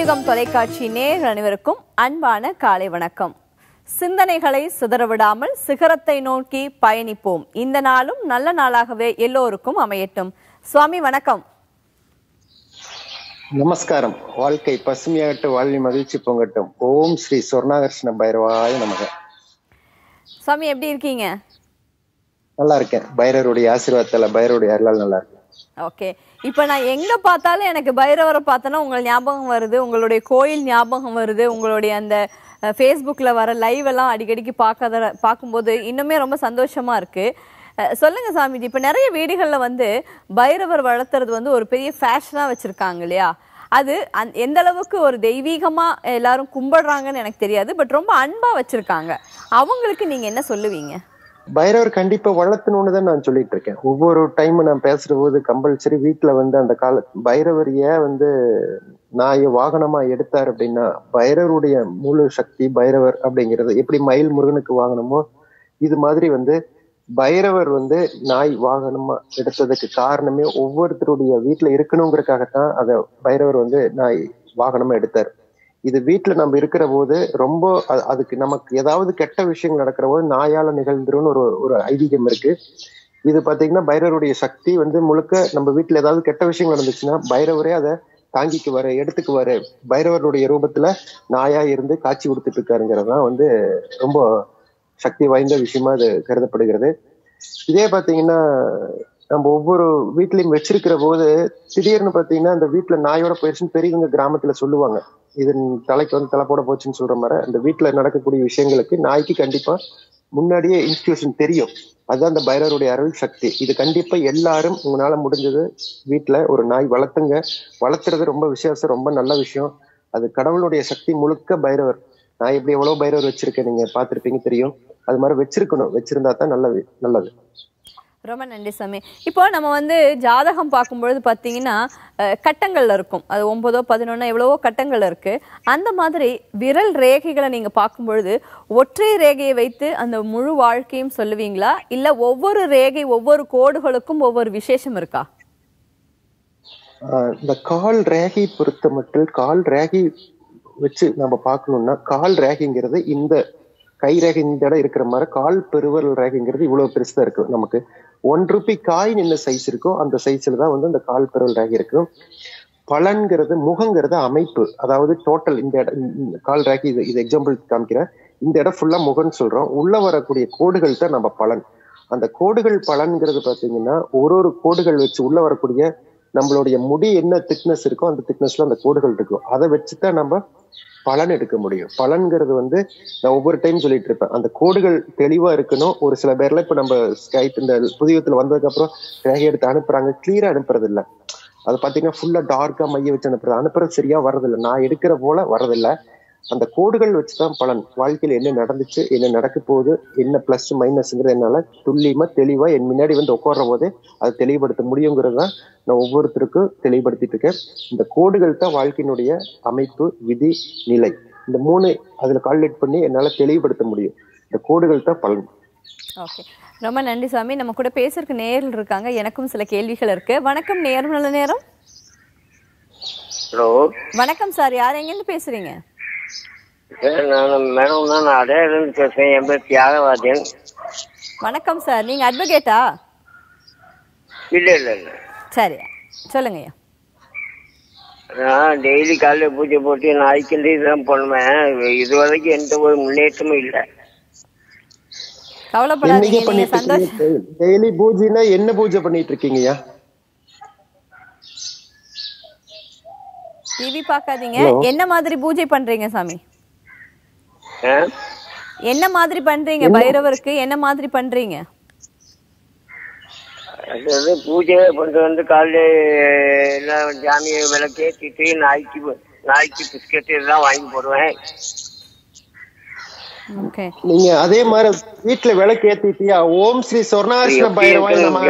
புதியுகம் தொலைக்காட்சி நேர் அனைவருக்கும் அன்பான காலை வணக்கம் சிந்தனைகளை சிதறவிடாமல் சிகரத்தை நோக்கி பயணிப்போம் இந்த நாளும் நல்ல நாளாகவே எல்லோருக்கும் அமையட்டும் சுவாமி வணக்கம் நமஸ்காரம் வாழ்க்கை பசுமையாகட்டும் வாழ்வி மகிழ்ச்சி பொங்கட்டும் ஓம் ஸ்ரீ சொர்ணாகர்ஷ்ண பைரவாய நமக சுவாமி எப்படி இருக்கீங்க நல்லா இருக்கேன் பைரவருடைய ஆசீர்வாதத்துல பைரவருடைய அருளால் நல்லா இருக்கேன் ஓகே இப்போ நான் எங்க பார்த்தாலும் எனக்கு பைரவரை பார்த்தேன்னா உங்கள் ஞாபகம் வருது உங்களுடைய கோயில் ஞாபகம் வருது உங்களுடைய அந்த ஃபேஸ்புக்கில் வர லைவ் எல்லாம் அடிக்கடிக்கு பார்க்காத பார்க்கும்போது இன்னுமே ரொம்ப சந்தோஷமா இருக்கு அஹ், சொல்லுங்க சாமிஜி இப்போ நிறைய வீடுகளில் வந்து பைரவர் வளர்த்துறது வந்து ஒரு பெரிய ஃபேஷனாக வச்சிருக்காங்க இல்லையா அது அந் எந்த அளவுக்கு ஒரு தெய்வீகமா எல்லாரும் கும்பிடுறாங்கன்னு எனக்கு தெரியாது பட் ரொம்ப அன்பா வச்சிருக்காங்க அவங்களுக்கு நீங்க என்ன சொல்லுவீங்க பைரவர் கண்டிப்பா வளர்த்தணும்னு தான் நான் சொல்லிட்டு இருக்கேன் ஒவ்வொரு டைம் நான் பேசுற போது கம்பல்சரி வீட்டுல வந்து அந்த கால பைரவர் ஏன் வந்து நாயை வாகனமா எடுத்தார் அப்படின்னா பைரவருடைய முழு சக்தி பைரவர் அப்படிங்கிறது எப்படி மயில் முருகனுக்கு வாகனமோ இது மாதிரி வந்து பைரவர் வந்து நாய் வாகனமா எடுத்ததுக்கு காரணமே ஒவ்வொருத்தருடைய வீட்டுல இருக்கணுங்கிறதுக்காகத்தான் அத பைரவர் வந்து நாய் வாகனமா எடுத்தார் இது வீட்டுல நம்ம இருக்கிற போது ரொம்ப அ- அதுக்கு நமக்கு ஏதாவது கெட்ட விஷயங்கள் நடக்கிற போது நாயால நிகழ்ந்துரும்னு ஒரு ஒரு ஐதீகம் இருக்கு இது பாத்தீங்கன்னா பைரவருடைய சக்தி வந்து முழுக்க நம்ம வீட்டுல ஏதாவது கெட்ட விஷயங்கள் நடந்துச்சுன்னா பைரவரே அதை தாங்கிக்குவாரு எடுத்துக்குவாரு பைரவருடைய ரூபத்துல நாயா இருந்து காட்சி கொடுத்துட்டு இருக்காருங்கிறது தான் வந்து ரொம்ப சக்தி வாய்ந்த விஷயமா அது கருதப்படுகிறது இதே பாத்தீங்கன்னா நம்ம ஒவ்வொரு வீட்லயும் வச்சிருக்கிற போது திடீர்னு பாத்தீங்கன்னா அந்த வீட்டுல நாயோட போயிடுச்சுன்னு பெரியவங்க கிராமத்துல சொல்லுவாங்க இது தலைக்கு வந்து தலை போட போச்சுன்னு சொல்ற மாதிரி அந்த வீட்டுல நடக்கக்கூடிய விஷயங்களுக்கு நாய்க்கு கண்டிப்பா முன்னாடியே இன்ஸ்டியூஷன் தெரியும் அதுதான் அந்த பைரவருடைய அருள் சக்தி இது கண்டிப்பா எல்லாரும் உங்களால முடிஞ்சது வீட்டுல ஒரு நாய் வளர்த்துங்க வளர்த்துறது ரொம்ப விசேஷம் ரொம்ப நல்ல விஷயம் அது கடவுளுடைய சக்தி முழுக்க பைரவர் நான் இப்படி எவ்வளவு பைரவர் வச்சிருக்கேன் நீங்க பார்த்திருப்பீங்க தெரியும் அது மாதிரி வச்சிருக்கணும் வச்சிருந்தா தான் நல்லது நல்லது ரொம்ப நன்றி சாமி இப்போ நம்ம வந்து ஜாதகம் பார்க்கும்பொழுது பார்த்தீங்கன்னா அஹ், கட்டங்கள்ல இருக்கும் அது ஒன்பதோ பதினொன்னோ எவ்வளவோ கட்டங்கள் இருக்கு அந்த மாதிரி விரல் ரேகைகளை நீங்க பார்க்கும்பொழுது ஒற்றை ரேகையை வைத்து அந்த முழு வாழ்க்கையும் சொல்லுவீங்களா இல்ல ஒவ்வொரு ரேகை ஒவ்வொரு கோடுகளுக்கும் ஒவ்வொரு விசேஷம் இருக்கா ஆஹ் இந்த கால் ரேகை பொறுத்த மட்டும் கால் ரேகை வச்சு நம்ம பார்க்கணும்னா கால் ரேகைங்கிறது இந்த கை ரேகை இந்த இடம் இருக்கிற மாதிரி கால் பெருவரல் ரேகைங்கிறது இவ்வளவு பெருசா இருக்கு நமக்கு ஒன் ருபி காயின் என்ன சைஸ் இருக்கோ அந்த சைஸ்ல தான் வந்து இந்த கால் பெருவல் ரேகை இருக்கும் பலன்கிறது முகங்கிறது அமைப்பு அதாவது டோட்டல் இந்த இடம் இந்த- இந்த கால் ரேகை இது இது எக்ஸாம்பிள் காமிக்கிறேன் இந்த இடம் ஃபுல்லா முகம்னு சொல்றோம் உள்ள வரக்கூடிய கோடுகள் தான் நம்ம பலன் அந்த கோடுகள் பலன்கிறது பாத்தீங்கன்னா ஒரு ஒரு கோடுகள் வச்சு உள்ள வரக்கூடிய நம்மளுடைய முடி என்ன திக்னஸ் இருக்கோ அந்த திக்னஸ்ல அந்த கோடுகள் இருக்கும் அதை வச்சுதான் நம்ம பலன் எடுக்க முடியும் பலன்கிறது வந்து நான் ஒவ்வொரு டைம் சொல்லிட்டு இருப்பேன் அந்த கோடுகள் தெளிவா இருக்கணும் ஒரு சில பேர்ல இப்ப நம்ம ஸ்கைப் இந்த புதியத்துல வந்ததுக்கு அப்புறம் ரேகை எடுத்து அனுப்புறாங்க கிளியரா அனுப்புறது இல்ல அது பாத்தீங்கன்னா ஃபுல்லா டார்க்கா மைய வச்சு அனுப்புறது அனுப்புறது சரியா வர்றதில்ல நான் எடுக்கிற போல வர்றதில்ல அந்த கோடுகள் வச்சுதான் பலன் வாழ்க்கையில என்ன நடந்துச்சு என்ன நடக்க போகுது என்ன பிளஸ் மைனஸ்ங்கிறது என்னால துல்லியமா தெளிவா என் முன்னாடி வந்து உட்கார்ற போது அதை தெளிவுபடுத்த முடியுங்கிறது தான் நான் ஒவ்வொருத்தருக்கும் தெளிவுபடுத்திட்டு இருக்கேன் இந்த கோடுகள் தான் வாழ்க்கையினுடைய அமைப்பு விதி நிலை இந்த மூணு அதுல கால்குலேட் பண்ணி என்னால தெளிவுபடுத்த முடியும் இந்த கோடுகள் தான் பலன் ஓகே ரொம்ப நன்றி சாமி நம்ம கூட பேசுறதுக்கு நேரில் இருக்காங்க எனக்கும் சில கேள்விகள் இருக்கு வணக்கம் நேரம் நல்ல நேரம் ஹலோ வணக்கம் சார் யார் எங்கேருந்து பேசுறீங்க சார் நான் மேடம் நான் அடையாளம் பேசுறேன் என் பேர் தியாகராஜன் வணக்கம் சார் நீங்க அட்வொகேட்டா இல்லை இல்லை இல்லை சரி சொல்லுங்கய்யா நான் டெய்லி காலையில் பூஜை போட்டு நாய்க்கு இதெல்லாம் பண்ணுவேன் இது வரைக்கும் எந்த ஒரு முன்னேற்றமும் இல்லை கவலைப்படாதீங்க இன்னைக்கு நீங்க பண்ணிட்டு சந்தோஷம் இருக்கீங்க டெய்லி பூஜைனா என்ன பூஜை பண்ணிட்டு இருக்கீங்கய்யா டிவி பார்க்காதீங்க என்ன மாதிரி பூஜை பண்றீங்க சாமி ஆ? என்ன மாதிரி பண்றீங்க பைரவருக்கு என்ன மாதிரி பண்றீங்க அதாவது பூஜை பண்ணிட்டு வந்து காலையில் எல்லாம் ஜாமியை விளக்கேற்றிட்டு நாய்க்கு நாய்க்கு பிஸ்கட் இதெல்லாம் வாங்கி போடுவேன் ஓகே நீங்க அதே மாதிரி வீட்டுல விளக்கு ஏத்திட்டியா ஓம் ஸ்ரீ சொர்ணாகிருஷ்ண பைரவாய் நம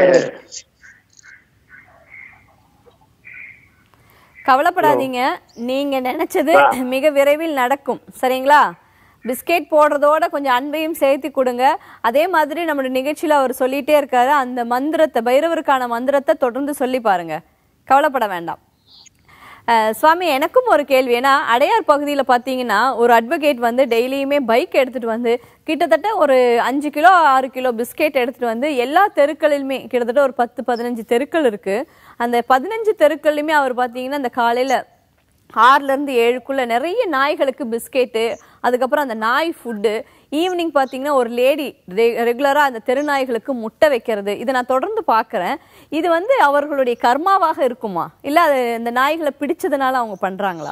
கவலைப்படாதீங்க நீங்க நினைச்சது மிக விரைவில் நடக்கும் சரிங்களா பிஸ்கெட் போடுறதோட கொஞ்சம் அன்பையும் சேர்த்து கொடுங்க அதே மாதிரி நம்மளோட நிகழ்ச்சியில அவர் சொல்லிட்டே இருக்காரு அந்த மந்திரத்தை பைரவருக்கான மந்திரத்தை தொடர்ந்து சொல்லி பாருங்க கவலைப்பட வேண்டாம் அஹ், சுவாமி எனக்கும் ஒரு கேள்வி ஏன்னா அடையார் பகுதியில பாத்தீங்கன்னா ஒரு அட்வொகேட் வந்து டெய்லியுமே பைக் எடுத்துட்டு வந்து கிட்டத்தட்ட ஒரு அஞ்சு கிலோ ஆறு கிலோ பிஸ்கெட் எடுத்துட்டு வந்து எல்லா தெருக்களிலுமே கிட்டத்தட்ட ஒரு பத்து பதினஞ்சு தெருக்கள் இருக்கு அந்த பதினஞ்சு தெருக்கள்லையுமே அவர் பாத்தீங்கன்னா அந்த காலையில ஆறுல இருந்து ஏழுக்குள்ள நிறைய நாய்களுக்கு பிஸ்கெட்டு அதுக்கப்புறம் அந்த நாய் ஃபுட்டு ஈவினிங் பார்த்தீங்கன்னா ஒரு லேடி ரெகுலராக அந்த தெரு நாய்களுக்கு முட்டை வைக்கிறது இதை நான் தொடர்ந்து பார்க்குறேன் இது வந்து அவர்களுடைய கர்மாவாக இருக்குமா இல்லை அது இந்த நாய்களை பிடிச்சதுனால அவங்க பண்றாங்களா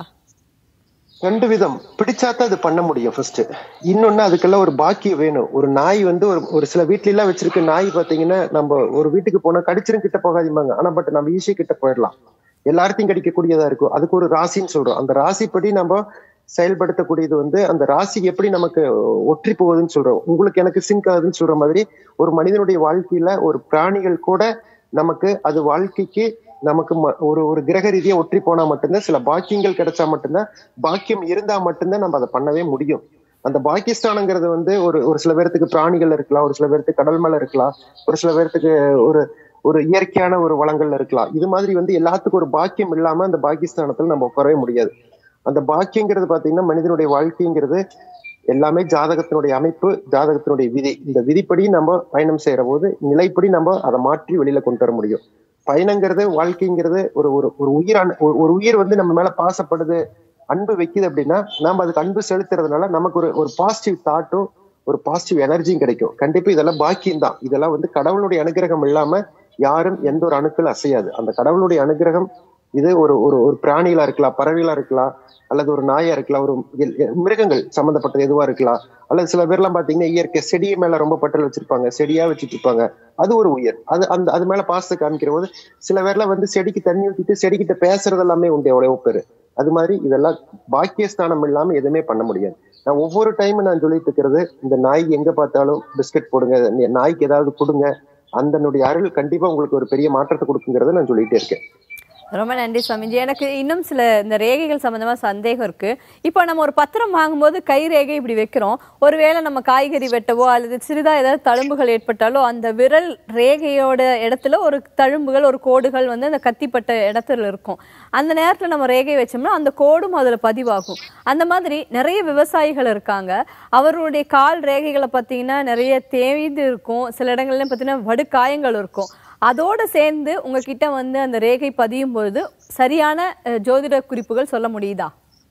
ரெண்டு விதம் பிடிச்சாதான் அது பண்ண முடியும் ஃபர்ஸ்ட் இன்னொன்னு அதுக்கெல்லாம் ஒரு பாக்கியம் வேணும் ஒரு நாய் வந்து ஒரு ஒரு சில வீட்ல எல்லாம் வச்சிருக்க நாய் பாத்தீங்கன்னா நம்ம ஒரு வீட்டுக்கு போனா கடிச்சிரும் கிட்ட போகாதீங்க ஆனா பட் நம்ம ஈஸியா கிட்ட போயிடலாம் எல்லார்த்தையும் கடிக்கக்கூடியதா இருக்கும் அதுக்கு ஒரு ராசின்னு சொல்றோம் அந்த ராசிப்படி நம்ம செயல்படுத்தக்கூடியது வந்து அந்த ராசி எப்படி நமக்கு ஒற்றி போகுதுன்னு சொல்றோம் உங்களுக்கு எனக்கு சிங்க் ஆகுதுன்னு சொல்ற மாதிரி ஒரு மனிதனுடைய வாழ்க்கையில ஒரு பிராணிகள் கூட நமக்கு அது வாழ்க்கைக்கு நமக்கு ம- ஒரு ஒரு கிரக ரீதியா ஒற்றி போனா மட்டும்தான் சில பாக்கியங்கள் கிடைச்சா மட்டும்தான் பாக்கியம் இருந்தா மட்டும்தான் நம்ம அதை பண்ணவே முடியும் அந்த பாக்கியஸ்தானங்கிறது வந்து ஒரு ஒரு சில பேர்த்துக்கு பிராணிகள் இருக்கலாம் ஒரு சில பேர்த்துக்கு கடல் மேல இருக்கலாம் ஒரு சில பேர்த்துக்கு ஒரு ஒரு இயற்கையான ஒரு வளங்கள்ல இருக்கலாம் இது மாதிரி வந்து எல்லாத்துக்கும் ஒரு பாக்கியம் இல்லாம அந்த பாக்கியஸ்தானத்துல நம்ம உட்காரவே முடியாது அந்த பாக்கியங்கிறது பாத்தீங்கன்னா மனிதனுடைய வாழ்க்கைங்கிறது எல்லாமே ஜாதகத்தினுடைய அமைப்பு ஜாதகத்தினுடைய விதி இந்த விதிப்படி நம்ம பயணம் செய்யற போது நிலைப்படி நம்ம அதை மாற்றி வெளியில கொண்டு வர முடியும் பயணங்கிறது வாழ்க்கைங்கிறது ஒரு ஒரு ஒரு உயிரான ஒரு- ஒரு உயிர் வந்து நம்ம மேல பாசப்படுது அன்பு வைக்குது அப்படின்னா நாம அதுக்கு அன்பு செலுத்துறதுனால நமக்கு ஒரு ஒரு பாசிட்டிவ் தாட்டும் ஒரு பாசிட்டிவ் எனர்ஜியும் கிடைக்கும் கண்டிப்பா இதெல்லாம் பாக்கியம் தான் இதெல்லாம் வந்து கடவுளுடைய அனுகிரகம் இல்லாம யாரும் எந்த ஒரு அணுக்கள் அசையாது அந்த கடவுளுடைய அனுகிரகம் இது ஒரு ஒரு ஒரு பிராணிகளா இருக்கலாம் பறவைகளா இருக்கலாம் அல்லது ஒரு நாயா இருக்கலாம் ஒரு எல்- எ- மிருகங்கள் சம்பந்தப்பட்டது எதுவா இருக்கலாம் அல்லது சில பேர்லாம் பாத்தீங்கன்னா இயற்கை செடி மேல ரொம்ப பற்றல் வச்சிருப்பாங்க செடியா வச்சுட்டு இருப்பாங்க அது ஒரு உயிர் அது அந்த அது மேல பாசத்தை காமிக்கிற போது சில பேர்லாம் வந்து செடிக்கு தண்ணி ஊத்திட்டு செடிக்கிட்ட பேசுறது எல்லாமே உண்டு எவ்வளவோ பேரு அது மாதிரி இதெல்லாம் பாக்கியஸ்தானம் இல்லாம எதுவுமே பண்ண முடியாது நான் ஒவ்வொரு டைமும் நான் சொல்லிட்டு இருக்கிறது இந்த நாய் எங்க பார்த்தாலும் பிஸ்கட் போடுங்க நி- நாய்க்கு ஏதாவது கொடுங்க அந்தனுடைய அருள் கண்டிப்பா உங்களுக்கு ஒரு பெரிய மாற்றத்தை கொடுக்குங்கிறத நான் சொல்லிட்டே இருக்கேன் ரொம்ப நன்றி சுவாமிஜி எனக்கு இன்னும் சில இந்த ரேகைகள் சம்பந்தமா சந்தேகம் இருக்கு இப்போ நம்ம ஒரு பத்திரம் வாங்கும்போது கை ரேகை இப்படி வைக்கிறோம் ஒருவேளை நம்ம காய்கறி வெட்டவோ அல்லது சிறிதா ஏதாவது தழும்புகள் ஏற்பட்டாலோ அந்த விரல் ரேகையோட இடத்துல ஒரு தழும்புகள் ஒரு கோடுகள் வந்து அந்த கத்திப்பட்ட இடத்துல இருக்கும் அந்த நேரத்துல நம்ம ரேகை வச்சோம்னா அந்த கோடும் அதுல பதிவாகும் அந்த மாதிரி நிறைய விவசாயிகள் இருக்காங்க அவர்களுடைய கால் ரேகைகளை பார்த்தீங்கன்னா நிறைய தேய்ந்து இருக்கும் சில இடங்கள்ல பார்த்தீங்கன்னா வடுகாயங்கள் இருக்கும் அதோட சேர்ந்து உங்ககிட்ட வந்து அந்த ரேகை பதியும் பொழுது சரியான அஹ், ஜோதிட குறிப்புகள் சொல்ல முடியுதா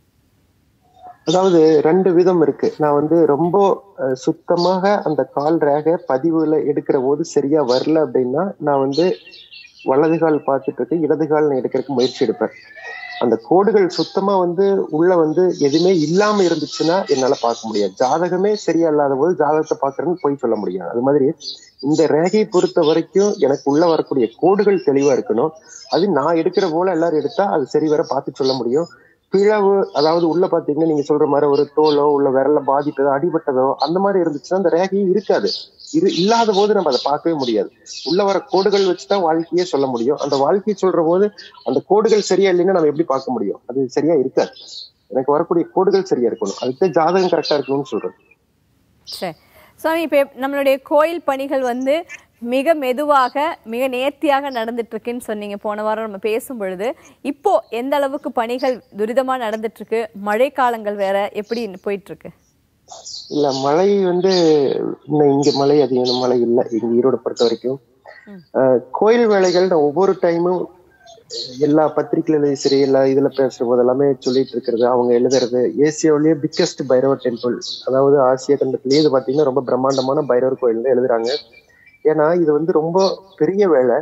அதாவது ரெண்டு விதம் இருக்கு நான் வந்து ரொம்ப அஹ், சுத்தமாக அந்த கால் ரேகை பதிவுல எடுக்கிற போது சரியா வரல அப்படின்னா நான் வந்து வலது கால் பார்த்துட்டு இருக்கு இடது கால் நான் எடுக்கிறதுக்கு முயற்சி எடுப்பேன் அந்த கோடுகள் சுத்தமா வந்து உள்ள வந்து எதுவுமே இல்லாம இருந்துச்சுன்னா என்னால பார்க்க முடியாது ஜாதகமே சரியா இல்லாத போது ஜாதகத்தை பாக்குறேன்னு போய் சொல்ல முடியாது அது மாதிரி இந்த ரேகையை பொறுத்த வரைக்கும் எனக்கு உள்ள வரக்கூடிய கோடுகள் தெளிவா இருக்கணும் அது நான் எடுக்கிற போல எல்லாரும் எடுத்தா அது சரி வர பார்த்து சொல்ல முடியும் பிளவு அதாவது உள்ள பாத்தீங்கன்னா நீங்க சொல்ற மாதிரி ஒரு தோலோ உள்ள விரல்ல பாதிப்பதோ அடிபட்டதோ அந்த மாதிரி இருந்துச்சுன்னா அந்த ரேகையும் இருக்காது இது இல்லாத போது நம்ம அதை பார்க்கவே முடியாது உள்ள வர கோடுகள் வச்சுதான் வாழ்க்கையே சொல்ல முடியும் அந்த வாழ்க்கையை சொல்ற போது அந்த கோடுகள் சரியா இல்லைன்னா நம்ம எப்படி பார்க்க முடியும் அது சரியா இருக்காது எனக்கு வரக்கூடிய கோடுகள் சரியா இருக்கணும் அதுக்கு ஜாதகம் கரெக்டா இருக்கணும்னு சொல்றேன் சரி சுவாமி இப்போ நம்மளுடைய கோயில் பணிகள் வந்து மிக மெதுவாக மிக நேர்த்தியாக நடந்துட்டு இருக்குன்னு சொன்னீங்க போன வாரம் நம்ம பேசும் பொழுது இப்போ எந்த அளவுக்கு பணிகள் துரிதமா நடந்துட்டு இருக்கு மழை காலங்கள் வேற எப்படி போயிட்டு இருக்கு இல்ல மழை வந்து இன்னும் இங்க மழை அதிகம் மழை இல்லை இங்க ஈரோடு பொறுத்த வரைக்கும் அஹ், கோயில் வேலைகள் நான் ஒவ்வொரு டைமும் எல்லா பத்திரிகையிலும் சரி எல்லா இதுல பேசுற போது எல்லாமே சொல்லிட்டு இருக்கிறது அவங்க எழுதுறது ஏசியாவிலேயே பிக்கஸ்ட் பைரவர் டெம்பிள் அதாவது ஆசிய கண்டத்திலேயே இது பாத்தீங்கன்னா ரொம்ப பிரம்மாண்டமான பைரவர் கோயில் எழுதுறாங்க ஏன்னா இது வந்து ரொம்ப பெரிய வேலை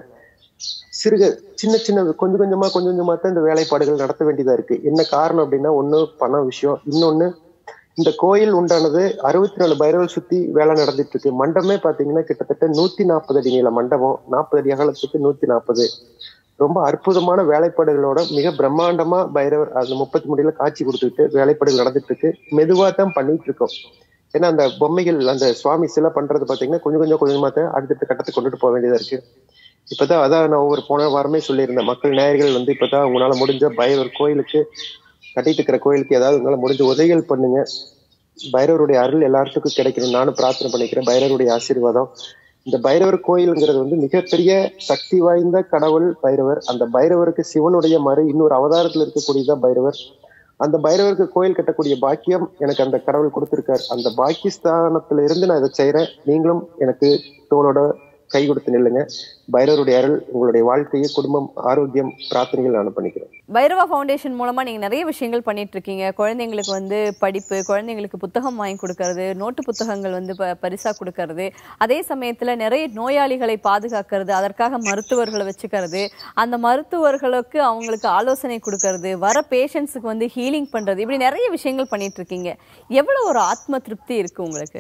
சிறுக சின்ன சின்ன கொஞ்சம் கொஞ்சமா கொஞ்சம் கொஞ்சமா தான் இந்த வேலைப்பாடுகள் நடத்த வேண்டியதா இருக்கு என்ன காரணம் அப்படின்னா ஒண்ணு பண விஷயம் இன்னொன்னு இந்த கோயில் உண்டானது அறுபத்தி நாலு பைரவர் சுத்தி வேலை நடந்துட்டு இருக்கு மண்டபமே பாத்தீங்கன்னா கிட்டத்தட்ட நூத்தி நாற்பது அடி நீள மண்டபம் நாற்பது அடி அகலத்துக்கு நூத்தி நாற்பது ரொம்ப அற்புதமான வேலைப்பாடுகளோட மிக பிரம்மாண்டமா பைரவர் அந்த முப்பத்தி முடியல காட்சி கொடுத்துட்டு வேலைப்பாடுகள் நடந்துட்டு இருக்கு மெதுவா தான் பண்ணிட்டு இருக்கோம் ஏன்னா அந்த பொம்மைகள் அந்த சுவாமி சிலை பண்றது பாத்தீங்கன்னா கொஞ்சம் கொஞ்சம் கொஞ்சமா தான் அடுத்தடுத்த கட்டத்துக்கு கொண்டுட்டு போக வேண்டியதா இருக்கு இப்பதான் அதான் நான் ஒவ்வொரு போன வாரமே சொல்லியிருந்தேன் மக்கள் நேயர்கள் வந்து இப்பதான் உங்களால முடிஞ்ச பைரவர் கோயிலுக்கு கட்டிட்டு இருக்கிற கோயிலுக்கு ஏதாவது உங்களால முடிஞ்ச உதவிகள் பண்ணுங்க பைரவருடைய அருள் எல்லாத்துக்கும் கிடைக்கணும் நானும் பிரார்த்தனை பண்ணிக்கிறேன் பைரவருடைய ஆசீர்வாதம் இந்த பைரவர் கோயிலுங்கிறது வந்து மிகப்பெரிய சக்தி வாய்ந்த கடவுள் பைரவர் அந்த பைரவருக்கு சிவனுடைய மறு இன்னொரு அவதாரத்துல இருக்கக்கூடியதான் பைரவர் அந்த பைரவருக்கு கோயில் கட்டக்கூடிய பாக்கியம் எனக்கு அந்த கடவுள் கொடுத்திருக்காரு அந்த பாக்கியஸ்தானத்துல இருந்து நான் இதை செய்யறேன் நீங்களும் எனக்கு தோளோட கை கொடுத்து நில்லுங்க பைரவருடைய அருள் உங்களுடைய வாழ்க்கையை குடும்பம் ஆரோக்கியம் பிரார்த்தனைகள் நான் பண்ணிக்கிறேன் பைரவா ஃபவுண்டேஷன் மூலமா நீங்க நிறைய விஷயங்கள் பண்ணிட்டு இருக்கீங்க குழந்தைங்களுக்கு வந்து படிப்பு குழந்தைங்களுக்கு புத்தகம் வாங்கி கொடுக்கறது நோட்டு புத்தகங்கள் வந்து ப- பரிசா கொடுக்கறது அதே சமயத்துல நிறைய நோயாளிகளை பாதுகாக்கிறது அதற்காக மருத்துவர்களை வச்சுக்கிறது அந்த மருத்துவர்களுக்கு அவங்களுக்கு ஆலோசனை கொடுக்கறது வர பேஷண்ட்ஸுக்கு வந்து ஹீலிங் பண்றது இப்படி நிறைய விஷயங்கள் பண்ணிட்டு இருக்கீங்க எவ்வளவு ஒரு ஆத்ம திருப்தி இருக்கு உங்களுக்கு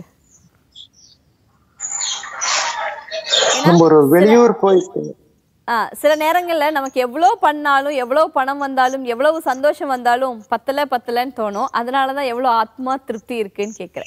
நம்ம ஒரு வெளியூர் போயிட்டு ஆ, சில நேரங்கள்ல நமக்கு எவ்வளவு பண்ணாலும் எவ்வளவு பணம் வந்தாலும் எவ்வளவு சந்தோஷம் வந்தாலும் பத்தல பத்தலன்னு தோணும் அதனாலதான் எவ்வளவு ஆத்மா திருப்தி இருக்குன்னு கேக்குறேன்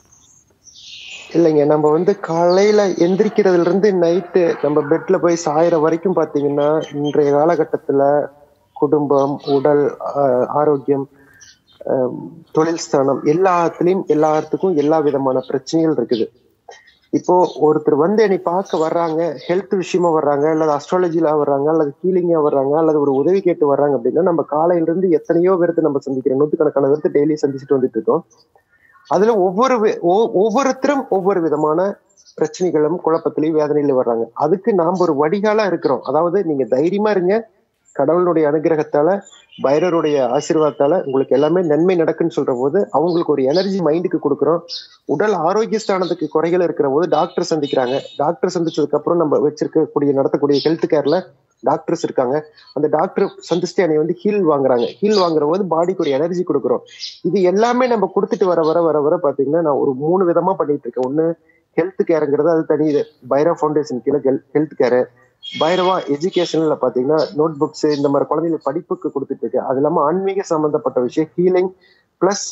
இல்லைங்க நம்ம வந்து காலையில எந்திரிக்கிறதுல இருந்து நைட்டு நம்ம பெட்ல போய் சாயிற வரைக்கும் பாத்தீங்கன்னா இன்றைய காலகட்டத்துல குடும்பம் உடல் ஆஹ், ஆரோக்கியம் ஆஹ், தொழில் ஸ்தானம் எல்லாத்துலயும் எல்லாத்துக்கும் எல்லா விதமான பிரச்சனைகள் இருக்குது இப்போ ஒருத்தர் வந்து என்னை பார்க்க வர்றாங்க ஹெல்த் விஷயமா வர்றாங்க அல்லது அஸ்ட்ராலஜில வர்றாங்க அல்லது ஹீலிங்கா வர்றாங்க அல்லது ஒரு உதவி கேட்டு வர்றாங்க அப்படின்னா நம்ம காலையில இருந்து எத்தனையோ பேர்த்து நம்ம சந்திக்கிறோம் நூத்துக்கணக்கான பேர்த்து டெய்லி சந்திச்சுட்டு வந்துட்டு இருக்கோம் அதுல ஒவ்வொரு வி- ஒ- ஒவ்வொருத்தரும் ஒவ்வொரு விதமான பிரச்சனைகளும் குழப்பத்திலையும் வேதனையில வர்றாங்க அதுக்கு நாம் ஒரு வடிகாலா இருக்கிறோம் அதாவது நீங்க தைரியமா இருங்க கடவுளுடைய அனுகிரகத்தால பைரவருடைய ஆசீர்வாதத்தால உங்களுக்கு எல்லாமே நன்மை நடக்குன்னு சொல்ற போது அவங்களுக்கு ஒரு எனர்ஜி மைண்டுக்கு கொடுக்குறோம் உடல் ஆரோக்கிய ஸ்தானத்துக்கு குறைகள் இருக்கிற போது டாக்டர் சந்திக்கிறாங்க டாக்டர் சந்திச்சதுக்கு அப்புறம் நம்ம வச்சிருக்கக்கூடிய நடத்தக்கூடிய ஹெல்த் கேர்ல டாக்டர்ஸ் இருக்காங்க அந்த டாக்டர் சந்திச்சுட்டு என்னை வந்து ஹீல் வாங்குறாங்க ஹீல் வாங்குற போது பாடிக்கு ஒரு எனர்ஜி கொடுக்குறோம் இது எல்லாமே நம்ம கொடுத்துட்டு வர வர வர வர பாத்தீங்கன்னா நான் ஒரு மூணு விதமா பண்ணிட்டு இருக்கேன் ஒண்ணு ஹெல்த் கேருங்கிறது அது தனி இது பைரவ ஃபவுண்டேஷன் கீழே ஹெல்த் கேரு பைரவா எஜுகேஷன்ல பாத்தீங்கன்னா நோட் புக்ஸ் இந்த மாதிரி குழந்தைங்களுக்கு படிப்புக்கு கொடுத்துட்டு இருக்கு அது இல்லாம ஆன்மீக சம்பந்தப்பட்ட விஷயம் ஹீலிங் பிளஸ்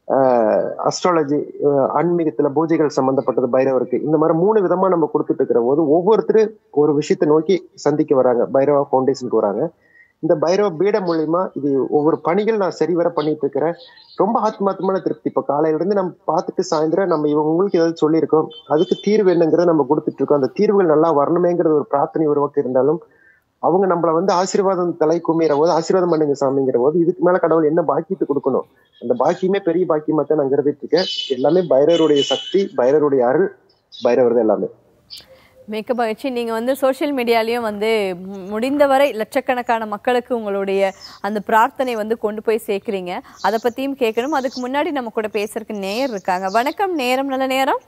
அஸ்ட்ராலஜி ஆன்மீகத்துல பூஜைகள் சம்பந்தப்பட்டது பைரவருக்கு இந்த மாதிரி மூணு விதமா நம்ம கொடுத்துட்டு இருக்கிற போது ஒவ்வொருத்தரும் ஒரு விஷயத்தை நோக்கி சந்திக்க வராங்க பைரவா ஃபவுண்டேஷனுக்கு வராங்க இந்த பைரவ பீடம் மூலியமா இது ஒவ்வொரு பணிகள் நான் சரிவர பண்ணிட்டு இருக்கிறேன் ரொம்ப ஆத்மாத்மான திருப்தி இப்ப காலையில இருந்து நம்ம பார்த்துட்டு சாயந்தரம் நம்ம இவங்க உங்களுக்கு ஏதாவது சொல்லியிருக்கோம் அதுக்கு தீர்வு என்னங்கிறத நம்ம கொடுத்துட்டு இருக்கோம் அந்த தீர்வுகள் நல்லா வரணுமேங்கிறது ஒரு பிரார்த்தனை ஒரு பக்கம் இருந்தாலும் அவங்க நம்மள வந்து ஆசீர்வாதம் தலை குமிற போது ஆசீர்வாதம் பண்ணுங்க சாமிங்கிற போது இதுக்கு மேல கடவுள் என்ன பாக்கியத்தை கொடுக்கணும் அந்த பாக்கியமே பெரிய பாக்கியமா தான் நான் கருதிட்டு இருக்கேன் எல்லாமே பைரவருடைய சக்தி பைரவருடைய அருள் பைரவர் தான் எல்லாமே மிக்க மகிழ்ச்சி நீங்க வந்து சோஷியல் மீடியாலயும் வந்து மு- முடிந்தவரை லட்சக்கணக்கான மக்களுக்கு உங்களுடைய அந்த பிரார்த்தனை வந்து கொண்டு போய் சேர்க்கிறீங்க அதை பத்தியும் கேட்கணும் அதுக்கு முன்னாடி நம்ம கூட பேசுறதுக்கு நேயர் இருக்காங்க வணக்கம் நேரம் நல்ல நேரம்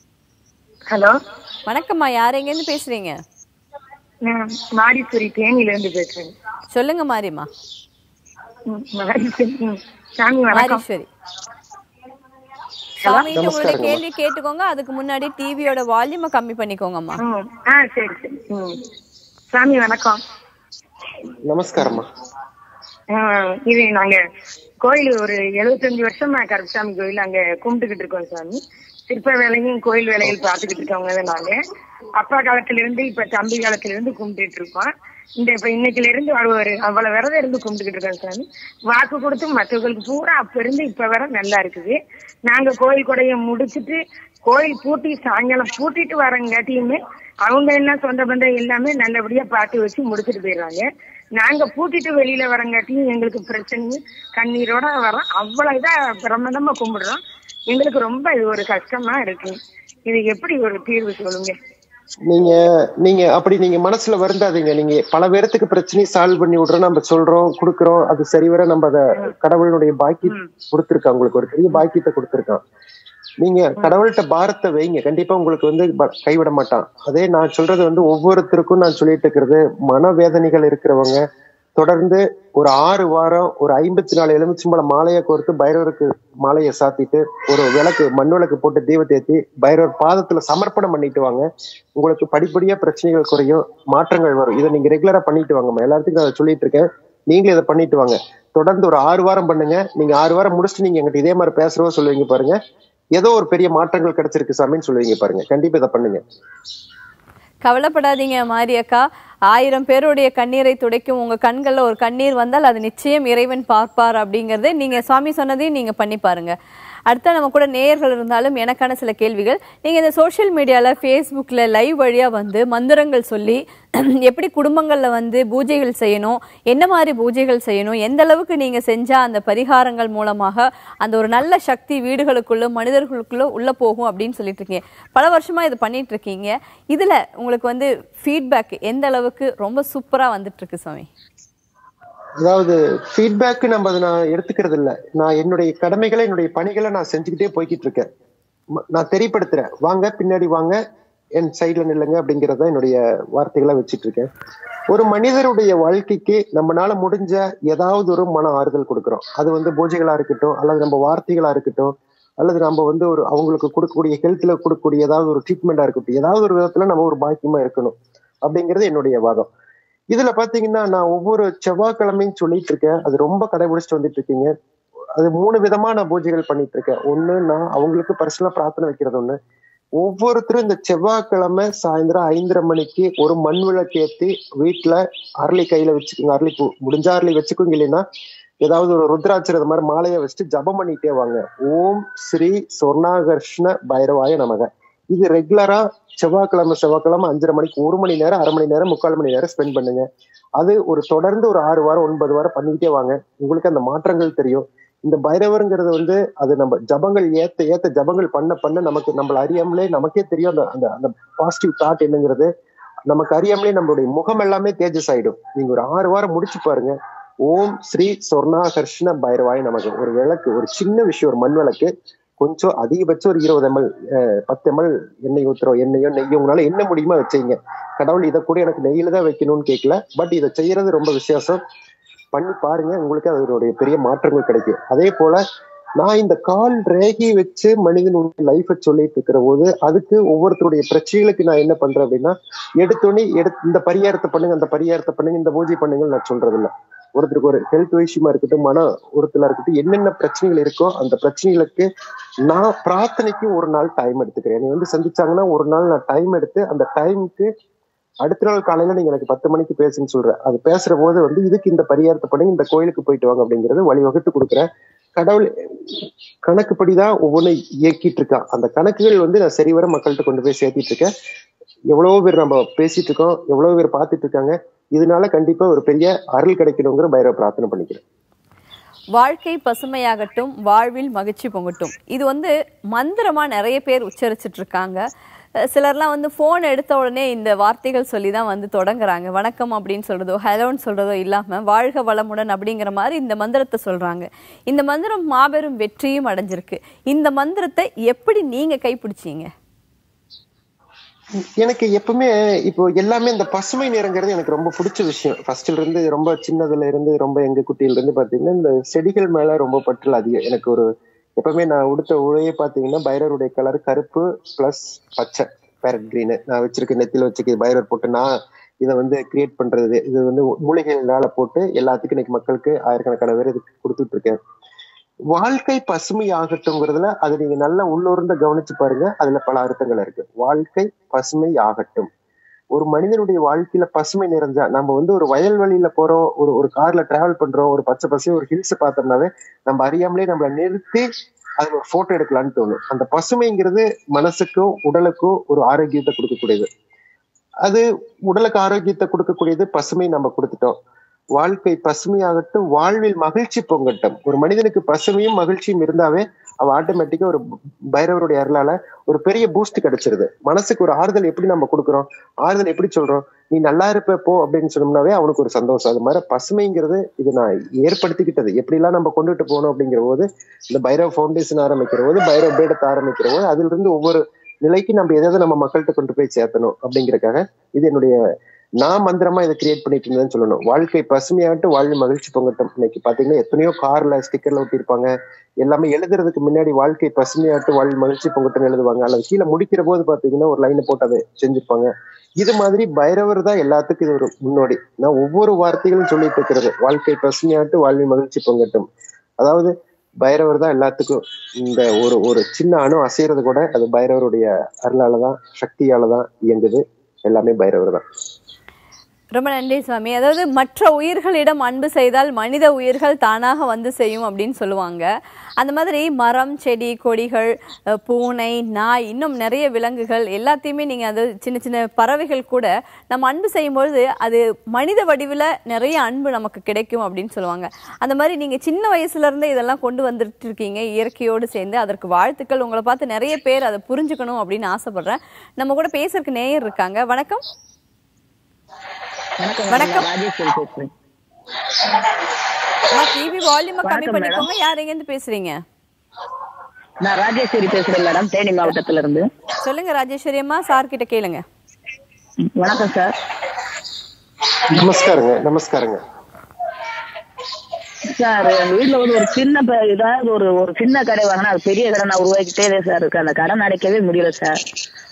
ஹலோ வணக்கம்மா யார் எங்கேருந்து பேசுறீங்க நான் மாடீஸ்வரி தேனியில இருந்து பேசுறேன் சொல்லுங்க மாரிம்மா ம், மாடீஸ்வரி ம். சாமி வணக்கம் மாரீஸ்வரி சாமி உங்களுடைய கேள்வி கேட்டுக்கோங்க அதுக்கு முன்னாடி டிவியோட வால்யூமை கம்மி பண்ணிக்கோங்கம்மா ம். ஆ சரி சரி ம். சாமி வணக்கம் நமஸ்காரம்மா ஆ, இது நாங்க கோயில் ஒரு எழுபத்தஞ்சு வருஷமா கருப்பசாமி கோயில் அங்க கும்பிட்டுக்கிட்டு இருக்கோம் சாமி சிற்ப வேலையும் கோயில் வேலைகள் பார்த்துக்கிட்டு இருக்கவங்க தான் நாங்க அப்பா காலத்துல இருந்து இப்ப தம்பி காலத்துல இருந்து கும்பிட்டுட்டு இருக்கோம் இந்த இப்ப இன்னைக்குல இருந்து ஒரு ஒரு அவ்வளவு விரதம் இருந்து கும்பிட்டுக்கிட்டு இருக்கோம் சாமி வாக்கு கொடுத்து மற்றவங்களுக்கு பூரா அப்ப இருந்து இப்ப வர நல்லா இருக்குது நாங்க கோயில் கொடைய முடிச்சிட்டு கோயில் பூட்டி சாயங்காலம் பூட்டிட்டு வரங்காட்டியுமே அவங்க என்ன சொந்த பந்தம் எல்லாமே நல்லபடியா பார்த்து வச்சு முடிச்சிட்டு போயிடுறாங்க நாங்க பூட்டிட்டு வெளியில வரங்காட்டியும் எங்களுக்கு பிரச்சனையும் கண்ணீரோட வரோம் அவ்வளவு இதா பிரம்மதமா கும்பிடுறோம் எங்களுக்கு ரொம்ப இது ஒரு கஷ்டமா இருக்கு இது எப்படி ஒரு தீர்வு சொல்லுங்க நீங்க நீங்க அப்படி நீங்க மனசுல வருந்தாதீங்க நீங்க பல பேர்த்துக்கு பிரச்சனையை சால்வ் பண்ணி விடுறோம் நம்ம சொல்றோம் கொடுக்குறோம் அது சரிவர நம்ம அத கடவுளுடைய பாக்கி கொடுத்திருக்கான் உங்களுக்கு ஒரு பெரிய பாக்கியத்தை கொடுத்திருக்கான் நீங்க கடவுள்கிட்ட பாரத்தை வைங்க கண்டிப்பா உங்களுக்கு வந்து ப- கைவிட மாட்டான் அதே நான் சொல்றது வந்து ஒவ்வொருத்தருக்கும் நான் சொல்லிட்டு இருக்கிறது மனவேதனைகள் இருக்கிறவங்க தொடர்ந்து ஒரு ஆறு வாரம் ஒரு ஐம்பத்தி நாலு எலுமிச்சம்பழம் மாலையை கோர்த்து பைரவருக்கு மாலையை சாத்திட்டு ஒரு விளக்கு மண் விளக்கு போட்டு தீபத்தை ஏத்தி பைரவர் பாதத்துல சமர்ப்பணம் பண்ணிட்டு வாங்க உங்களுக்கு படிப்படியா பிரச்சனைகள் குறையும் மாற்றங்கள் வரும் இதை நீங்க ரெகுலரா பண்ணிட்டு வாங்கம்மா எல்லாத்துக்கும் அதை சொல்லிட்டு இருக்கேன் நீங்களும் இதை பண்ணிட்டு வாங்க தொடர்ந்து ஒரு ஆறு வாரம் பண்ணுங்க நீங்க ஆறு வாரம் முடிச்சுட்டு நீங்க எங்கிட்ட இதே மாதிரி பேசுறவோ சொல்லுவீங்க பாருங்க ஏதோ ஒரு பெரிய மாற்றங்கள் கிடைச்சிருக்கு சாமின்னு சொல்லுவீங்க பாருங்க கண்டிப்பா இதை பண்ணுங்க கவலைப்படாதீங்க மாரி அக்கா ஆயிரம் பேருடைய கண்ணீரை துடைக்கும் உங்க கண்கள்ல ஒரு கண்ணீர் வந்தால் அது நிச்சயம் இறைவன் பார்ப்பார் அப்படிங்கறது நீங்க சுவாமி சொன்னதையும் நீங்க பண்ணி பாருங்க அடுத்த நம்ம கூட நேயர்கள் இருந்தாலும் எனக்கான சில கேள்விகள் நீங்க இந்த சோஷியல் மீடியால ஃபேஸ்புக்ல லைவ் வழியா வந்து மந்திரங்கள் சொல்லி எப்படி குடும்பங்கள்ல வந்து பூஜைகள் செய்யணும் என்ன மாதிரி பூஜைகள் செய்யணும் எந்த அளவுக்கு நீங்க செஞ்சா அந்த பரிகாரங்கள் மூலமாக அந்த ஒரு நல்ல சக்தி வீடுகளுக்குள்ள மனிதர்களுக்குள்ள உள்ள போகும் அப்படின்னு சொல்லிட்டு இருக்கீங்க பல வருஷமா இது பண்ணிட்டு இருக்கீங்க இதுல உங்களுக்கு வந்து ஃபீட்பேக் எந்த அளவுக்கு ரொம்ப சூப்பரா வந்துட்டு இருக்கு சுவாமி அதாவது ஃபீட்பேக் நம்ம அதை நான் எடுத்துக்கிறது இல்ல நான் என்னுடைய கடமைகளை என்னுடைய பணிகளை நான் செஞ்சுக்கிட்டே போய்கிட்டு இருக்கேன் ம- நான் தெரியப்படுத்துறேன் வாங்க பின்னாடி வாங்க என் சைடுல நில்லுங்க அப்படிங்கறத என்னுடைய வார்த்தைகளா வச்சிட்டு இருக்கேன் ஒரு மனிதருடைய வாழ்க்கைக்கு நம்மனால முடிஞ்ச ஏதாவது ஒரு மன ஆறுதல் கொடுக்கிறோம் அது வந்து பூஜைகளா இருக்கட்டும் அல்லது நம்ம வார்த்தைகளா இருக்கட்டும் அல்லது நம்ம வந்து ஒரு அவங்களுக்கு கொடுக்கக்கூடிய ஹெல்த்ல கொடுக்கக்கூடிய ஏதாவது ஒரு ட்ரீட்மெண்டா இருக்கட்டும் ஏதாவது ஒரு விதத்துல நம்ம ஒரு பாக்கியமா இருக்கணும் அப்படிங்கிறது என்னுடைய வாதம் இதுல பாத்தீங்கன்னா நான் ஒவ்வொரு செவ்வாய்க்கிழமையும் சொல்லிட்டு இருக்கேன் அது ரொம்ப கடைபிடிச்சிட்டு வந்துட்டு இருக்கீங்க அது மூணு விதமான பூஜைகள் பண்ணிட்டு இருக்கேன் ஒண்ணு நான் அவங்களுக்கு பர்சனலா பிரார்த்தனை வைக்கிறது ஒண்ணு ஒவ்வொருத்தரும் இந்த செவ்வாய்க்கிழமை சாயந்தரம் ஐந்தரை மணிக்கு ஒரு மண் விளக்கு ஏத்தி வீட்டுல அரளி கையில வச்சுக்கோங்க அரளி பூ முடிஞ்சா அரளி வச்சுக்கோங்க இல்லைன்னா ஏதாவது ஒரு ருத்ராட்சர் இது மாதிரி மாலையை வச்சுட்டு ஜபம் பண்ணிட்டே வாங்க ஓம் ஸ்ரீ சொர்ணாகர்ஷ்ண பைரவாய நமக இது ரெகுலரா செவ்வாய்க்கிழமை செவ்வாய்க்கிழமை அஞ்சரை மணிக்கு ஒரு மணி நேரம் அரை மணி நேரம் முக்கால் மணி நேரம் ஸ்பெண்ட் பண்ணுங்க அது ஒரு தொடர்ந்து ஒரு ஆறு வாரம் ஒன்பது வாரம் பண்ணிக்கிட்டே வாங்க உங்களுக்கு அந்த மாற்றங்கள் தெரியும் இந்த பைரவருங்கிறது வந்து அது நம்ம ஜபங்கள் ஏத்த ஏத்த ஜபங்கள் பண்ண பண்ண நமக்கு நம்மள அறியாமலே நமக்கே தெரியும் அந்த அந்த அந்த பாசிட்டிவ் தாட் என்னங்கிறது நமக்கு அறியாமலே நம்மளுடைய முகம் எல்லாமே தேஜஸ் ஆயிடும் நீங்க ஒரு ஆறு வாரம் முடிச்சு பாருங்க ஓம் ஸ்ரீ சொர்ணாகர்ஷ்ண பைரவாய் நமக்கு ஒரு விளக்கு ஒரு சின்ன விஷயம் ஒரு மண் விளக்கு கொஞ்சம் அதிகபட்சம் ஒரு இருபது எம்எல் பத்து எம்எல் எண்ணெய் ஊத்துறோம் எண்ணெயோ நெய்யோ உங்களால என்ன முடியுமோ வச்சீங்க கடவுள் இதை கூட எனக்கு நெய்யில தான் வைக்கணும்னு கேட்கல பட் இதை செய்யறது ரொம்ப விசேஷம் பண்ணி பாருங்க உங்களுக்கு அதனுடைய பெரிய மாற்றங்கள் கிடைக்கும் அதே போல நான் இந்த கால் ரேகை வச்சு மனிதனுடைய லைஃபை சொல்லிட்டு இருக்கிற போது அதுக்கு ஒவ்வொருத்தருடைய பிரச்சனைகளுக்கு நான் என்ன பண்றேன் அப்படின்னா எடுத்தோடனே எடுத்து இந்த பரிகாரத்தை பண்ணுங்க அந்த பரிகாரத்தை பண்ணுங்க இந்த பூஜை பண்ணுங்க நான் சொல்றது இல்ல ஒருத்தருக்கு ஒரு ஹெல்த் விஷயமா இருக்கட்டும் மன உறுத்தலா இருக்கட்டும் என்னென்ன பிரச்சனைகள் இருக்கோ அந்த பிரச்சனைகளுக்கு நான் பிரார்த்தனைக்கு ஒரு நாள் டைம் எடுத்துக்கிறேன் என்னை வந்து சந்திச்சாங்கன்னா ஒரு நாள் நான் டைம் எடுத்து அந்த டைமுக்கு அடுத்த நாள் காலையில நீங்க எனக்கு பத்து மணிக்கு பேசுன்னு சொல்றேன் அது பேசுற போது வந்து இதுக்கு இந்த பரிகாரத்தை பண்ணி இந்த கோயிலுக்கு போயிட்டு வாங்க அப்படிங்கறது வழிவகுத்து கொடுக்குறேன் கடவுள் கணக்குப்படிதான் ஒவ்வொன்றும் இயக்கிட்டு இருக்கான் அந்த கணக்குகள் வந்து நான் சரிவர மக்கள்கிட்ட கொண்டு போய் சேர்த்திட்டு இருக்கேன் எவ்வளவோ பேர் நம்ம பேசிட்டு இருக்கோம் எவ்வளவு பேர் பார்த்துட்டு இருக்காங்க இதனால கண்டிப்பா ஒரு பெரிய அருள் கிடைக்கணுங்கிற பைரவ பிரார்த்தனை பண்ணிக்கிறேன் வாழ்க்கை பசுமையாகட்டும் வாழ்வில் மகிழ்ச்சி பொங்கட்டும் இது வந்து மந்திரமா நிறைய பேர் உச்சரிச்சிட்டு இருக்காங்க அஹ் சிலர்லாம் வந்து ஃபோன் எடுத்த உடனே இந்த வார்த்தைகள் சொல்லி தான் வந்து தொடங்குறாங்க வணக்கம் அப்படின்னு சொல்றதோ ஹலோன்னு சொல்றதோ இல்லாம வாழ்க வளமுடன் அப்படிங்கிற மாதிரி இந்த மந்திரத்தை சொல்றாங்க இந்த மந்திரம் மாபெரும் வெற்றியும் அடைஞ்சிருக்கு இந்த மந்திரத்தை எப்படி நீங்க கைப்பிடிச்சீங்க எனக்கு எப்பவுமே இப்போ எல்லாமே இந்த பசுமை நிறங்கிறது எனக்கு ரொம்ப பிடிச்ச விஷயம் ஃபர்ஸ்ட்ல இருந்து ரொம்ப சின்னதுல இருந்து ரொம்ப எங்க குட்டியில இருந்து பாத்தீங்கன்னா இந்த செடிகள் மேல ரொம்ப பற்றல் அதிகம் எனக்கு ஒரு எப்பவுமே நான் உடுத்த உழையே பாத்தீங்கன்னா பைரருடைய கலர் கருப்பு பிளஸ் பச்சை பேரட் கிரீனு நான் வச்சிருக்க நெத்தில வச்சுக்க பைரர் போட்டு நான் இதை வந்து கிரியேட் பண்றது இது வந்து மூலிகைகளால போட்டு எல்லாத்துக்கும் இன்னைக்கு மக்களுக்கு ஆயிரக்கணக்கான பேர் இதுக்கு கொடுத்துட்டு இருக்கேன் வாழ்க்கை பசுமை ஆகட்டும்ங்கிறதுல அது நீங்க நல்லா உள்ளூர்ந்து கவனிச்சு பாருங்க அதுல பல அர்த்தங்கள் இருக்கு வாழ்க்கை பசுமை ஆகட்டும் ஒரு மனிதனுடைய வாழ்க்கையில பசுமை நிறைஞ்சா நம்ம வந்து ஒரு வயல்வெளியில போறோம் ஒரு ஒரு கார்ல டிராவல் பண்றோம் ஒரு பச்சை பசை ஒரு ஹில்ஸ் பார்த்தோம்னாவே நம்ம அறியாமலே நம்மள நிறுத்தி அதுல ஒரு போட்டோ எடுக்கலாம்னு தோணும் அந்த பசுமைங்கிறது மனசுக்கும் உடலுக்கும் ஒரு ஆரோக்கியத்தை கொடுக்கக்கூடியது அது உடலுக்கு ஆரோக்கியத்தை கொடுக்கக்கூடியது பசுமை நம்ம கொடுத்துட்டோம் வாழ்க்கை பசுமையாகட்டும் வாழ்வில் மகிழ்ச்சி பொங்கட்டும் ஒரு மனிதனுக்கு பசுமையும் மகிழ்ச்சியும் இருந்தாவே அவன் ஆட்டோமேட்டிக்கா ஒரு பைரவருடைய அருளால ஒரு பெரிய பூஸ்ட் கிடைச்சிருது மனசுக்கு ஒரு ஆறுதல் எப்படி நம்ம கொடுக்குறோம் ஆறுதல் எப்படி சொல்றோம் நீ நல்லா இருப்ப போ அப்படின்னு சொன்னோம்னாவே அவனுக்கு ஒரு சந்தோஷம் அது மாதிரி பசுமைங்கிறது இது நான் ஏற்படுத்திக்கிட்டது எப்படிலாம் நம்ம கொண்டுட்டு போகணும் அப்படிங்கிற போது இந்த பைரவ ஃபவுண்டேஷன் ஆரம்பிக்கிற போது பைரவ பேடத்தை ஆரம்பிக்கிற போது அதுல இருந்து ஒவ்வொரு நிலைக்கு நம்ம எதாவது நம்ம மக்கள்கிட்ட கொண்டு போய் சேர்த்தணும் அப்படிங்கறக்காக இது என்னுடைய நான் மந்திரமா இதை கிரியேட் பண்ணிட்டு இருந்தேன்னு சொல்லணும் வாழ்க்கை பசுமையாகட்டும் வாழ்வு மகிழ்ச்சி பொங்கட்டும் இன்னைக்கு பாத்தீங்கன்னா எத்தனையோ கார்ல ஸ்டிக்கர்ல ஒட்டியிருப்பாங்க எல்லாமே எழுதுறதுக்கு முன்னாடி வாழ்க்கை பசுமையாகட்டும் வாழ்வு மகிழ்ச்சி பொங்கட்டும் எழுதுவாங்க அல்லது கீழே முடிக்கிற போது பாத்தீங்கன்னா ஒரு லைனை போட்டு அதை செஞ்சிருப்பாங்க இது மாதிரி பைரவர் தான் எல்லாத்துக்கும் இது ஒரு முன்னோடி நான் ஒவ்வொரு வார்த்தைகளும் சொல்லிட்டு இருக்கிறது வாழ்க்கை பசுமையாகட்டும் வாழ்வு மகிழ்ச்சி பொங்கட்டும் அதாவது பைரவர் தான் எல்லாத்துக்கும் இந்த ஒரு ஒரு சின்ன அணு அசைறது கூட அது பைரவருடைய அருளால தான் சக்தியால தான் இயங்குது எல்லாமே பைரவர் தான் ரொம்ப நன்றி சுவாமி அதாவது மற்ற உயிர்களிடம் அன்பு செய்தால் மனித உயிர்கள் தானாக வந்து செய்யும் அப்படின்னு சொல்லுவாங்க அந்த மாதிரி மரம் செடி கொடிகள் அஹ், பூனை நாய் இன்னும் நிறைய விலங்குகள் எல்லாத்தையுமே நீங்க அது சின்ன சின்ன பறவைகள் கூட நம்ம அன்பு செய்யும்பொழுது அது மனித வடிவில் நிறைய அன்பு நமக்கு கிடைக்கும் அப்படின்னு சொல்லுவாங்க அந்த மாதிரி நீங்க சின்ன வயசுல இருந்தே இதெல்லாம் கொண்டு வந்துட்டு இருக்கீங்க இயற்கையோடு சேர்ந்து அதற்கு வாழ்த்துக்கள் உங்களை பார்த்து நிறைய பேர் அதை புரிஞ்சுக்கணும் அப்படின்னு ஆசைப்படுறேன் நம்ம கூட பேசுறதுக்கு நேயர் இருக்காங்க வணக்கம் வணக்கம் வணக்கம். நான் ராஜேஸ்வரி பேசுறேன் டிவி வால்யூம் கம்மி வணக்கம் பண்ணிக்கோங்க யார் எங்க இருந்து பேசுறீங்க நான் ராஜேஸ்வரி பேசுறேன் மேடம் தேனி மாவட்டத்துல இருந்து சொல்லுங்க ராஜேஸ்வரி அம்மா சார் கிட்ட கேளுங்க வணக்கம் சார் நமஸ்காரங்க நமஸ்காரங்க சார் எங்க வீட்ல வந்து ஒரு சின்ன ப- ஏதாவது ஒரு ஒரு சின்ன கடை வாங்கினா அது பெரிய கடை நான் உருவாக்கிட்டே தான் சார் இருக்கு அந்த கடன் அடைக்கவே முடியல சார்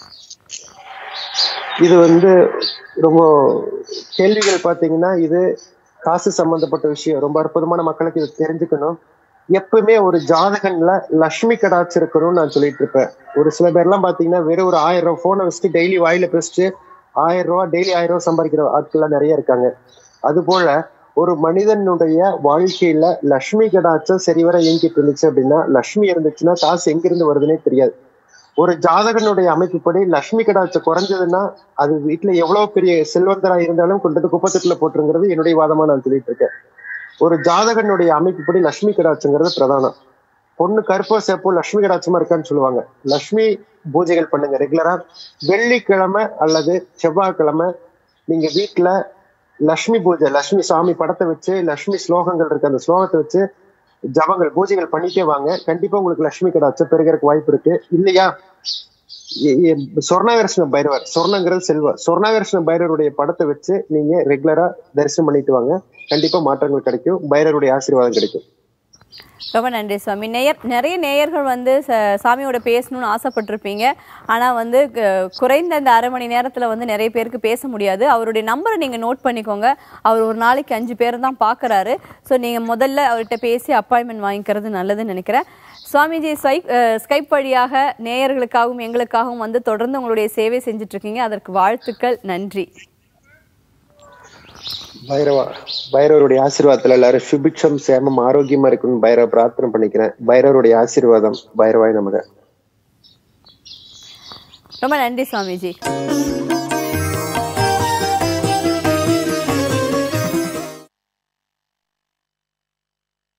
இது வந்து ரொம்ப கேள்விகள் பாத்தீங்கன்னா இது காசு சம்பந்தப்பட்ட விஷயம் ரொம்ப அற்புதமான மக்களுக்கு இது தெரிஞ்சுக்கணும் எப்பவுமே ஒரு ஜாதகன்ல லக்ஷ்மி கடாட்சி இருக்கணும்னு நான் சொல்லிட்டு இருப்பேன் ஒரு சில பேர்லாம் பாத்தீங்கன்னா வெறும் ஒரு ஆயிரம் ரூபாய் போனை வச்சுட்டு டெய்லி வாயில பேசிட்டு ஆயிரம் ரூபாய் டெய்லி ஆயிரம் ரூபாய் சம்பாதிக்கிற ஆட்கள்லாம் நிறைய இருக்காங்க அது போல ஒரு மனிதனுடைய வாழ்க்கையில லக்ஷ்மி கடாட்சம் சரிவர இயங்கிட்டு இருந்துச்சு அப்படின்னா லக்ஷ்மி இருந்துச்சுன்னா காசு எங்கிருந்து வருதுன்னே தெரியாது ஒரு ஜாதகனுடைய அமைப்புப்படி லக்ஷ்மி கடாட்சம் குறைஞ்சதுன்னா அது வீட்டுல எவ்வளவு பெரிய செல்வந்தரா இருந்தாலும் கொண்டு வந்து குப்பத்தட்டுல போட்டுருங்கிறது என்னுடைய வாதமா நான் சொல்லிட்டு இருக்கேன் ஒரு ஜாதகனுடைய அமைப்புப்படி லக்ஷ்மி கடாட்சங்கிறது பிரதானம் பொண்ணு கருப்போ சேப்போ லக்ஷ்மி கடாட்சமா இருக்கான்னு சொல்லுவாங்க லக்ஷ்மி பூஜைகள் பண்ணுங்க ரெகுலரா வெள்ளிக்கிழமை அல்லது செவ்வாய்க்கிழமை நீங்க வீட்டுல லக்ஷ்மி பூஜை லக்ஷ்மி சாமி படத்தை வச்சு லக்ஷ்மி ஸ்லோகங்கள் இருக்கு அந்த ஸ்லோகத்தை வச்சு ஜபங்கள் பூஜைகள் பண்ணிட்டே வாங்க கண்டிப்பா உங்களுக்கு லக்ஷ்மி கடாட்சம் பெருகிறதுக்கு வாய்ப்பு இருக்கு இல்லையா எ- எ- சொர்ணாகர்ஷ்ண பைரவர் சொர்ணங்கிறது செல்வம் சொர்ணாகர்ஷ்ண பைரவருடைய படத்தை வச்சு நீங்க ரெகுலரா தரிசனம் பண்ணிட்டு வாங்க கண்டிப்பா மாற்றங்கள் கிடைக்கும் பைரவருடைய ஆசீர்வாதம் கிடைக்கும் ரொம்ப நன்றி சுவாமி நேயர் நிறைய நேயர்கள் வந்து ச- சாமியோட பேசணும்னு ஆசைப்பட்டிருப்பீங்க ஆனா வந்து க- குறைந்த இந்த அரை மணி நேரத்துல வந்து நிறைய பேருக்கு பேச முடியாது அவருடைய நம்பரை நீங்க நோட் பண்ணிக்கோங்க அவர் ஒரு நாளைக்கு அஞ்சு பேர் தான் பாக்குறாரு ஸோ நீங்க முதல்ல அவர்கிட்ட பேசி அப்பாயின்மெண்ட் வாங்கிக்கிறது நல்லதுன்னு நினைக்கிறேன் சுவாமிஜி ஸ்வைப் அஹ், ஸ்கைப் வழியாக நேயர்களுக்காகவும் எங்களுக்காகவும் வந்து தொடர்ந்து உங்களுடைய சேவை செஞ்சுட்டு இருக்கீங்க அதற்கு வாழ்த்துக்கள் நன்றி பைரவா பைரவருடைய ஆசீர்வாதத்துல எல்லாரும் சுபிக்ஷம் சேமம் ஆரோக்கியமா இருக்கணும்னு பைரவ பிரார்த்தனை பண்ணிக்கிறேன் பைரவருடைய ஆசீர்வாதம் பைரவாய் நமக ரொம்ப நன்றி சுவாமிஜி